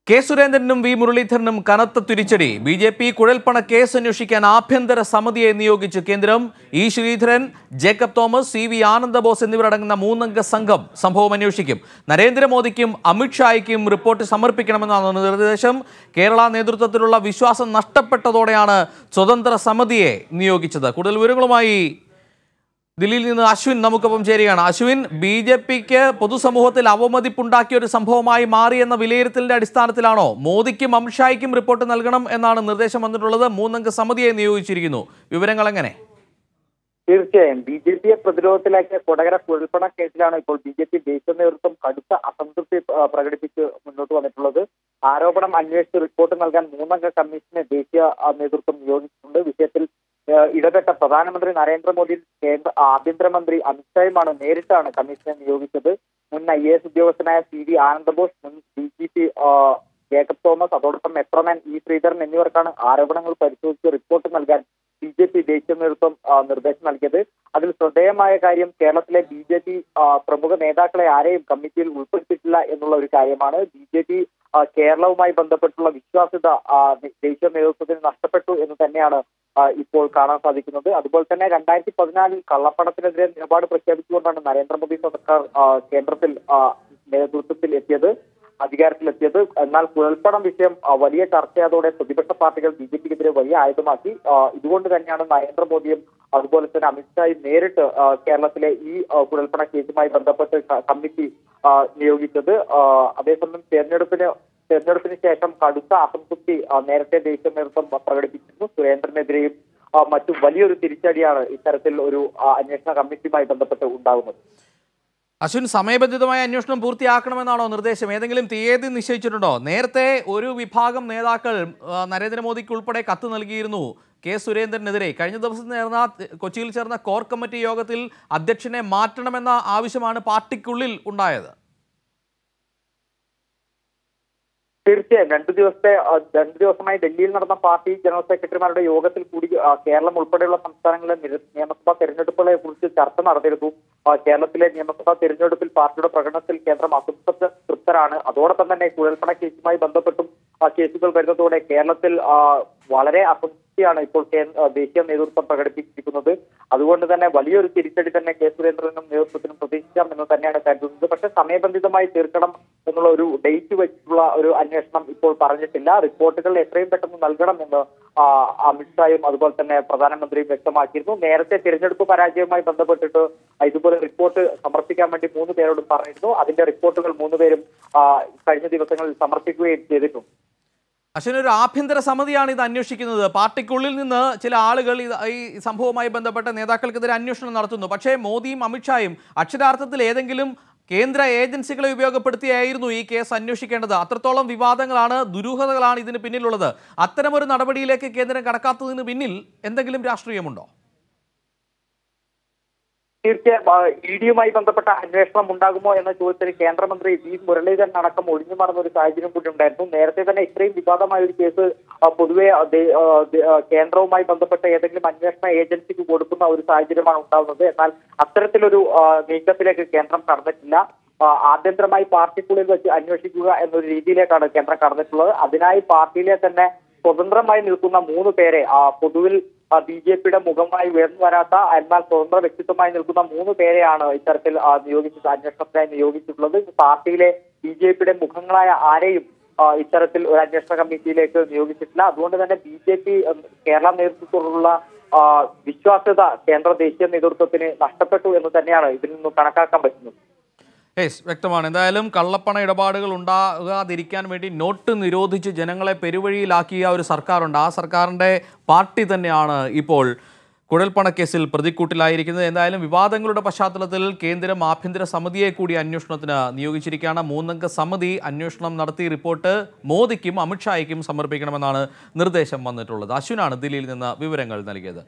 K സുരേന്ദ്രനും V മുരളീധരനും കനത്ത തിരിച്ചടി ബി ജെ പി കുഴൽപ്പണ കേസ് അന്വേഷിക്കാൻ ആഭ്യന്തര സമിതിയെ നിയോഗിച്ചു കേന്ദ്രം E Sreedharan Jacob Thomas C V Anandabose എന്നിവരടങ്ങുന്ന മൂന്നംഗ സംഘം സംഭവം അന്വേഷിക്കും നരേന്ദ്രമോദിക്കും അമിത്ഷായ്ക്കും റിപ്പോർട്ട് സമർപ്പിക്കണമെന്നാണ് നിർദ്ദേശം കേരള നേതൃത്വത്തിലുള്ള വിശ്വാസം നഷ്ടപ്പെട്ടതോടെയാണ് സ്വതന്ത്ര സമിതിയെ നിയോഗിച്ചത് കൂടുതൽ വിവരങ്ങളുമായി ദില്ലിയിൽ നിന്ന് അശ്വിൻ നമുക്കൊപ്പം ചേരുകയാണ് അശ്വിൻ ബി ജെ പിക്ക് പൊതുസമൂഹത്തിൽ അവമതിപ്പുണ്ടാക്കിയ ഒരു സംഭവമായി മാറിയെന്ന വിലയിരുത്തലിന്റെ അടിസ്ഥാനത്തിലാണോ മോദിക്കും അമിത്ഷായ്ക്കും റിപ്പോർട്ട് നൽകണം എന്നാണ് നിർദ്ദേശം വന്നിട്ടുള്ളത് മൂന്നംഗ സമിതിയെ നിയോഗിച്ചിരിക്കുന്നു വിവരങ്ങൾ എങ്ങനെ തീർച്ചയായും ബി ജെ പിയെ പ്രതിരോധത്തിലാക്കിയ കൊടകര കുഴൽപ്പണ കേസിലാണ് ഇപ്പോൾ ബി ജെ പി ദേശീയ നേതൃത്വം കടുത്ത അസംതൃപ്തി ആ, പ്രകടിപ്പിച്ച് മുന്നോട്ട് വന്നിട്ടുള്ളത് ആരോപണം അന്വേഷിച്ച് റിപ്പോർട്ട് നൽകാൻ മൂന്നംഗ കമ്മീഷനെ ദേശീയ ആ, നേതൃത്വം നിയോഗിച്ചിട്ടുണ്ട് വിഷയത്തിൽ ആ, ഇടപെട്ട പ്രധാനമന്ത്രി നരേന്ദ്രമോദി കേന്ദ്ര ആഭ്യന്തരമന്ത്രി അമിത്ഷായുമാണ് നേരിട്ടാണ് കമ്മീഷനെ നിയോഗിച്ചത് മുൻ ഐ എ എസ് ഉദ്യോഗസ്ഥനായ സി വി ആനന്ദബോസ് മുൻ D G P Jacob Thomas അതോടൊപ്പം മെട്രോമാൻ ഇ ശ്രീധരൻ എന്നിവർക്കാണ് ആരോപണങ്ങൾ പരിശോധിച്ച് റിപ്പോർട്ട് നൽകാൻ ബി ജെ പി ദേശീയ നേതൃത്വം ആ, നിർദ്ദേശം നൽകിയത് അതിൽ ശ്രദ്ധേയമായ കാര്യം കേരളത്തിലെ ബി ജെ പി പ്രമുഖ നേതാക്കളെ ആരെയും കമ്മിറ്റിയിൽ ഉൾപ്പെടുത്തിയിട്ടില്ല എന്നുള്ള ഒരു കാര്യമാണ് ബി ജെ പി കേരളവുമായി ബന്ധപ്പെട്ടുള്ള വിശ്വാസ്യത ആ, ദേശീയ നേതൃത്വത്തിന് നഷ്ടപ്പെട്ടു എന്ന് തന്നെയാണ് ആ, ഇപ്പോൾ കാണാൻ സാധിക്കുന്നത് അതുപോലെ തന്നെ രണ്ടായിരത്തി പതിനാലിൽ കള്ളപ്പണത്തിനെതിരെ നിലപാട് പ്രഖ്യാപിച്ചുകൊണ്ടാണ് നരേന്ദ്രമോദി സർക്കാർ ആ, കേന്ദ്രത്തിൽ ആ, നേതൃത്വത്തിൽ എത്തിയത് അധികാരത്തിലെത്തിയത് എന്നാൽ കുഴൽപ്പണം വിഷയം ആ, വലിയ ചർച്ചയായതോടെ പ്രതിപക്ഷ പാർട്ടികൾ ബി ജെ പിക്കെതിരെ വലിയ ആയുധമാക്കി ആ, ഇതുകൊണ്ട് തന്നെയാണ് നരേന്ദ്രമോദിയും അതുപോലെ തന്നെ അമിത്ഷായും നേരിട്ട് ആ, കേരളത്തിലെ ഈ ആ, കുഴൽപ്പണ കേസുമായി ബന്ധപ്പെട്ട് ക- കമ്മിറ്റി ആ, നിയോഗിച്ചത് ആ, അതേസമയം തെരഞ്ഞെടുപ്പിന് തെരഞ്ഞെടുപ്പിന് ശേഷം കടുത്ത അസംതൃപ്തി ആ, നേരത്തെ ദേശീയ നേതൃത്വം പ്രകടിപ്പിച്ചിരുന്നു സുരേന്ദ്രനെതിരെയും ആ, മറ്റു വലിയൊരു തിരിച്ചടിയാണ് ഇത്തരത്തിൽ ഒരു ആ, അന്വേഷണ കമ്മിറ്റിയുമായി ബന്ധപ്പെട്ട് ഉണ്ടാകുന്നത് അശ്വിൻ സമയബന്ധിതമായ അന്വേഷണം പൂർത്തിയാക്കണമെന്നാണോ നിർദ്ദേശം ഏതെങ്കിലും തീയതി നിശ്ചയിച്ചിട്ടുണ്ടോ നേരത്തെ ഒരു വിഭാഗം നേതാക്കൾ ആ, നരേന്ദ്രമോദിക്ക് ഉൾപ്പെടെ കത്ത് നൽകിയിരുന്നു കെ സുരേന്ദ്രനെതിരെ കഴിഞ്ഞ ദിവസം ചേർന്ന കൊച്ചിയിൽ ചേർന്ന കോർ കമ്മിറ്റി യോഗത്തിൽ അധ്യക്ഷനെ മാറ്റണമെന്ന ആവശ്യമാണ് പാർട്ടിക്കുള്ളിൽ ഉണ്ടായത് തീർച്ചയായും രണ്ടു ദിവസത്തെ ആ, രണ്ടു ദിവസമായി ഡൽഹിയിൽ നടന്ന പാർട്ടി ജനറൽ സെക്രട്ടറിമാരുടെ യോഗത്തിൽ കൂടി ആ, കേരളം ഉൾപ്പെടെയുള്ള സംസ്ഥാനങ്ങളിലെ നിര- നിയമസഭാ തെരഞ്ഞെടുപ്പുകളെ കുറിച്ച് ചർച്ച നടത്തിയിരുന്നു ആ, കേരളത്തിലെ നിയമസഭാ തെരഞ്ഞെടുപ്പിൽ പാർട്ടിയുടെ പ്രകടനത്തിൽ കേന്ദ്രം അസംതൃപ്ത തൃപ്തരാണ് അതോടൊപ്പം തന്നെ കുഴൽപ്പണ കേസുമായി ബന്ധപ്പെട്ടും ആ, കേസുകൾ വരുന്നതോടെ കേരളത്തിൽ ആ, വളരെ അസംതൃപ്തിയാണ് ഇപ്പോൾ കേ- ആ, ദേശീയ നേതൃത്വം പ്രകടിപ്പിച്ചിരിക്കുന്നത് അതുകൊണ്ട് തന്നെ വലിയൊരു തിരിച്ചടി തന്നെ കെ സുരേന്ദ്രനും നേതൃത്വത്തിനും പ്രതീക്ഷിക്കാം എന്ന് തന്നെയാണ് കരുതുന്നത് പക്ഷെ സമയബന്ധിതമായി തീർക്കണം എന്നുള്ള ഒരു ഡേറ്റ് വെച്ചിട്ടുള്ള ഒരു അന്വേഷണം ഇപ്പോൾ പറഞ്ഞിട്ടില്ല റിപ്പോർട്ടുകൾ എത്രയും പെട്ടെന്ന് നൽകണം എന്ന് ആ, അമിത്ഷായും അതുപോലെ തന്നെ പ്രധാനമന്ത്രിയും വ്യക്തമാക്കിയിരുന്നു നേരത്തെ തിരഞ്ഞെടുപ്പ് പരാജയവുമായി ബന്ധപ്പെട്ടിട്ട് ഇതുപോലെ റിപ്പോർട്ട് സമർപ്പിക്കാൻ വേണ്ടി മൂന്ന് പേരോടും പറഞ്ഞിരുന്നു അതിന്റെ റിപ്പോർട്ടുകൾ മൂന്നുപേരും ആ, കഴിഞ്ഞ ദിവസങ്ങളിൽ സമർപ്പിക്കുകയും ചെയ്തിട്ടുണ്ട് അശ്വിൻ ഒരു ആഭ്യന്തര സമിതിയാണ് ഇത് അന്വേഷിക്കുന്നത് പാർട്ടിക്കുള്ളിൽ നിന്ന് ചില ആളുകൾ ഇത് ഈ സംഭവവുമായി ബന്ധപ്പെട്ട നേതാക്കൾക്കെതിരെ അന്വേഷണം നടത്തുന്നു പക്ഷേ മോദിയും അമിത്ഷായും അക്ഷരാർത്ഥത്തിൽ ഏതെങ്കിലും കേന്ദ്ര ഏജൻസികളെ ഉപയോഗപ്പെടുത്തിയായിരുന്നു ഈ കേസ് അന്വേഷിക്കേണ്ടത് അത്രത്തോളം വിവാദങ്ങളാണ് ദുരൂഹതകളാണ് ഇതിന് പിന്നിലുള്ളത് അത്തരമൊരു നടപടിയിലേക്ക് കേന്ദ്രം കടക്കാത്തതിന് പിന്നിൽ എന്തെങ്കിലും രാഷ്ട്രീയമുണ്ടോ തീർച്ചയായും ഇ ഡിയുമായി ബന്ധപ്പെട്ട അന്വേഷണം ഉണ്ടാകുമോ എന്ന ചോദ്യത്തിന് കേന്ദ്രമന്ത്രി വി മുരളീധരൻ അടക്കം ഒഴിഞ്ഞു മാറുന്ന ഒരു സാഹചര്യം കൂടി ഉണ്ടായിരുന്നു നേരത്തെ തന്നെ ഇത്രയും വിവാദമായ ഒരു കേസ് ആ, പൊതുവെ ആ, ദേ- ആ, ദേ- ആ, കേന്ദ്രവുമായി ബന്ധപ്പെട്ട ഏതെങ്കിലും അന്വേഷണ ഏജൻസിക്ക് കൊടുക്കുന്ന ഒരു സാഹചര്യമാണ് ഉണ്ടാകുന്നത് എന്നാൽ അത്തരത്തിലൊരു ആ, നീക്കത്തിലേക്ക് കേന്ദ്രം കടന്നിട്ടില്ല ആ, ആഭ്യന്തരമായി പാർട്ടിക്കുള്ളിൽ വെച്ച് അന്വേഷിക്കുക എന്നൊരു രീതിയിലേക്കാണ് കേന്ദ്രം കടന്നിട്ടുള്ളത് അതിനായി പാർട്ടിയിലെ തന്നെ സ്വതന്ത്രമായി നിൽക്കുന്ന മൂന്ന് പേരെ ആ, പൊതുവിൽ ബി ജെ പിയുടെ മുഖമായി ഉയർന്നു വരാത്ത എന്നാൽ സ്വതന്ത്ര വ്യക്തിത്വമായി നിൽക്കുന്ന മൂന്ന് പേരെയാണ് ഇത്തരത്തിൽ ആ, നിയോഗിച്ചത് അന്വേഷണത്തിനായി നിയോഗിച്ചിട്ടുള്ളത് പാർട്ടിയിലെ ബി ജെ പിയുടെ മുഖങ്ങളായ ആരെയും ആ, ഇത്തരത്തിൽ ഒരു അന്വേഷണ കമ്മിറ്റിയിലേക്ക് നിയോഗിച്ചിട്ടില്ല അതുകൊണ്ട് തന്നെ ബി ജെ പി കേരള നേതൃത്വത്തോടുള്ള ആ, വിശ്വാസ്യത കേന്ദ്ര ദേശീയ നേതൃത്വത്തിന് നഷ്ടപ്പെട്ടു എന്ന് തന്നെയാണ് ഇതിൽ നിന്ന് കണക്കാക്കാൻ പറ്റുന്നത് യെസ് വ്യക്തമാണ് എന്തായാലും കള്ളപ്പണ ഇടപാടുകൾ ഉണ്ടാകാതിരിക്കാൻ വേണ്ടി നോട്ട് നിരോധിച്ച് ജനങ്ങളെ പെരുവഴിയിലാക്കിയ ഒരു സർക്കാരുണ്ട് ആ സർക്കാരിൻ്റെ പാർട്ടി തന്നെയാണ് ഇപ്പോൾ കുഴൽപ്പണ കേസിൽ പ്രതിക്കൂട്ടിലായിരിക്കുന്നത് എന്തായാലും വിവാദങ്ങളുടെ പശ്ചാത്തലത്തിൽ കേന്ദ്രം ആഭ്യന്തര സമിതിയെ കൂടി അന്വേഷണത്തിന് നിയോഗിച്ചിരിക്കുകയാണ് മൂന്നംഗ സമിതി അന്വേഷണം നടത്തി റിപ്പോർട്ട് മോദിക്കും അമിത്ഷായ്ക്കും സമർപ്പിക്കണമെന്നാണ് നിർദ്ദേശം വന്നിട്ടുള്ളത് അശ്വിനാണ് ദില്ലിയിൽ നിന്ന് വിവരങ്ങൾ നൽകിയത്